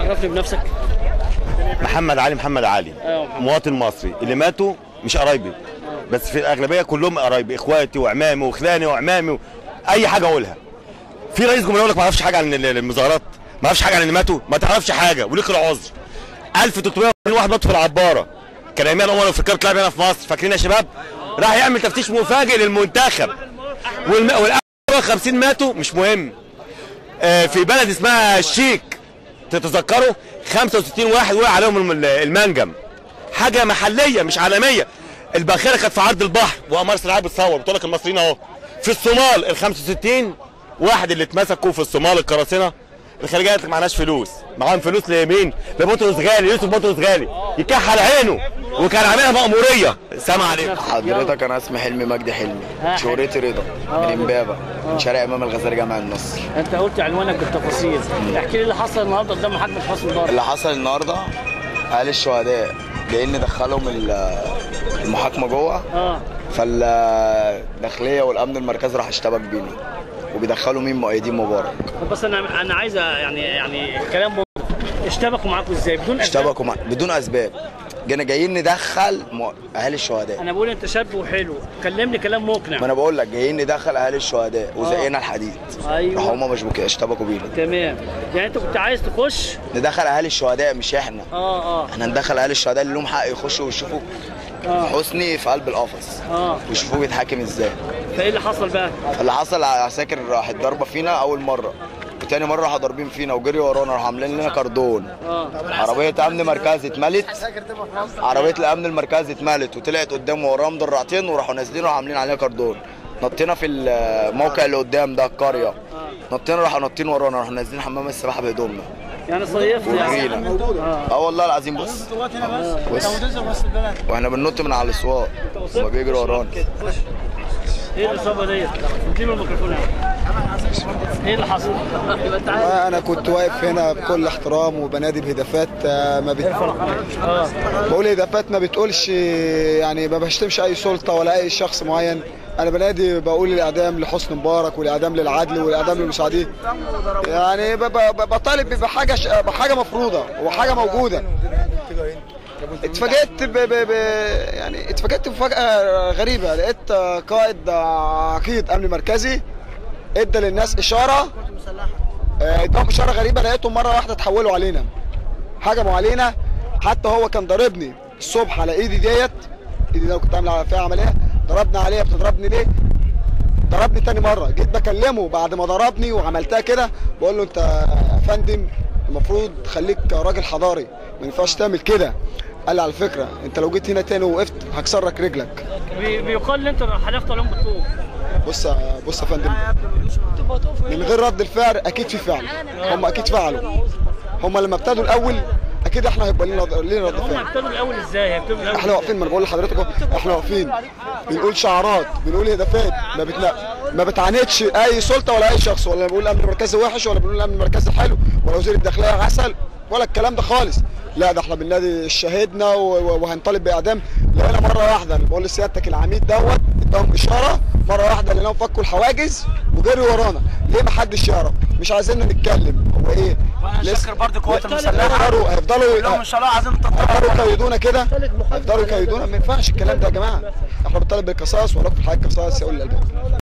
عرفني بنفسك محمد علي محمد علي أيوة محمد. مواطن مصري اللي ماتوا مش قرايبي بس في الاغلبيه كلهم قرايبي اخواتي وعمامي وخلاني وعمامي و... اي حاجه اقولها في رئيس جمهوريه يقول لك ما اعرفش حاجه عن ال- المظاهرات ما اعرفش حاجه عن اللي ماتوا ما تعرفش حاجه وليك العذر 1300 واحد ماتوا في العباره كان ايمان عمر الافريقيه بتلعب هنا في مصر فاكرين يا شباب راح يعمل تفتيش مفاجئ للمنتخب والم... وال 50 ماتوا مش مهم آه، في بلد اسمها الشيك تتذكروا 65 واحد وقع عليهم الم- المنجم حاجه محليه مش عالميه الباخره كانت في عرض البحر وقمر سلعاب بتصور بتقول لك المصريين اهو في الصومال ال 65 واحد اللي اتمسكوا في الصومال القراصنه الخارجيه قالت لك معناش فلوس معاهم فلوس لمين؟ لبطرس غالي يوسف بطرس غالي يكحل عينه وكان عاملها مأموريه سامع عليكم حضرتك انا اسمي حلمي مجدي حلمي شهرتي رضا من امبابه من شارع امام الغزالي جامع النصر انت قلت عنوانك بالتفاصيل احكي لي اللي حصل النهارده قدام محاكمه حسن مبارك اللي حصل النهارده اهل الشهداء جايين ندخلهم ال- المحاكمه جوه اه فالداخليه والامن المركزي راح اشتبك بينا وبيدخلوا مين مؤيدين مبارك طب بس انا انا عايز يعني يعني كلام واضح. اشتبكوا معاكم ازاي بدون أسباب؟ اشتبكوا مع... بدون اسباب جينا جايين ندخل م... اهالي الشهداء انا بقول انت شاب وحلو كلمني كلام ما مقنع انا بقول لك جايين ندخل اهالي الشهداء وزقنا الحديد أيوة. راحوا هما مش بك... اشتبكوا بينا تمام يعني انت كنت عايز تخش ندخل اهالي الشهداء مش احنا اه اه احنا ندخل اهالي الشهداء اللي لهم حق يخشوا ويشوفوا حسني في قلب القفص اه ويشوفوه بيتحاكم ازاي فايه اللي حصل بقى؟ اللي حصل عساكر راحت ضربه فينا اول مره وتاني مره راحوا ضاربين فينا وجري ورانا راحوا عاملين لنا كردون اه عربيه امن مركزي اتملت عربيه الامن المركزي اتملت وطلعت قدام وراها مدرعتين وراحوا نازلين وراحوا عاملين عليها كردون نطينا في الموقع اللي قدام ده القريه نطينا راحوا نطين ورانا راحوا نازلين حمام السباحه بهدومنا يعني صيفت يعني وجرينا اه والله العظيم بص بص واحنا بننط من على الاسواق هما بيجروا ورانا ايه الاصابه ديت؟ اديله الميكروفون يا عم. ايه اللي حصل؟ يبقى انت عارف انا كنت واقف هنا بكل احترام وبنادي بهدافات آه، ما بت... اه بقول هدافات ما بتقولش يعني ما بشتمش اي سلطه ولا اي شخص معين انا بنادي بقول الاعدام لحسن مبارك والاعدام للعدل والاعدام للمساعدين يعني ب- ب- ب- بطالب بحاجه ش... بحاجه مفروضه وحاجه موجوده اتفاجئت ب... ب... ب... يعني اتفاجئت بمفاجاه غريبه لقيت قائد عقيد امن مركزي ادى للناس اشاره آه، اداهم اشاره غريبه لقيتهم مره واحده اتحولوا علينا هجموا علينا حتى هو كان ضاربني الصبح على ايدي ديت ايدي دي أنا كنت عامل فيها عمليه ضربنا عليها بتضربني ليه ضربني تاني مره جيت بكلمه بعد ما ضربني وعملتها كده بقول له انت يا فندم المفروض خليك راجل حضاري ما ينفعش تعمل كده قال لي على فكره انت لو جيت هنا تاني ووقفت هكسرك رجلك بي- بيقال ان انت حلفت عليهم بالطوب بص يا- بص يا فندم من غير رد الفعل اكيد في فعل هم اكيد فعلوا هم لما ابتدوا الاول اكيد احنا هيبقى لنا لنا رد هم فعل ابتدوا الاول ازاي؟ هيبتدوا الاول احنا واقفين ما انا بقول لحضرتك أهو، احنا واقفين بنقول شعارات بنقول هدافات ما بتنا... ما بتعاندش اي سلطه ولا اي شخص ولا بنقول الامن المركزي وحش ولا بنقول الامن المركزي حلو ولا وزير الداخليه عسل ولا الكلام ده خالص لا ده احنا بننادي شهدنا و- و- وهنطالب باعدام لقينا مره واحده أنا بقول لسيادتك العميد دوت اداهم اشاره مره واحده لقيناهم فكوا الحواجز وجروا ورانا ليه ما حدش يعرف مش عايزيننا نتكلم هو ايه شكر برضه القوات المسلحه هيفضلوا هيفضلوا لهم ان شاء الله عايزين هيفضلوا يكيدونا كده هيفضلوا يكيدونا ما ينفعش الكلام ده يا جماعه احنا بنطالب بالقصاص ولكن في الحقيقه القصاص يقول الالباب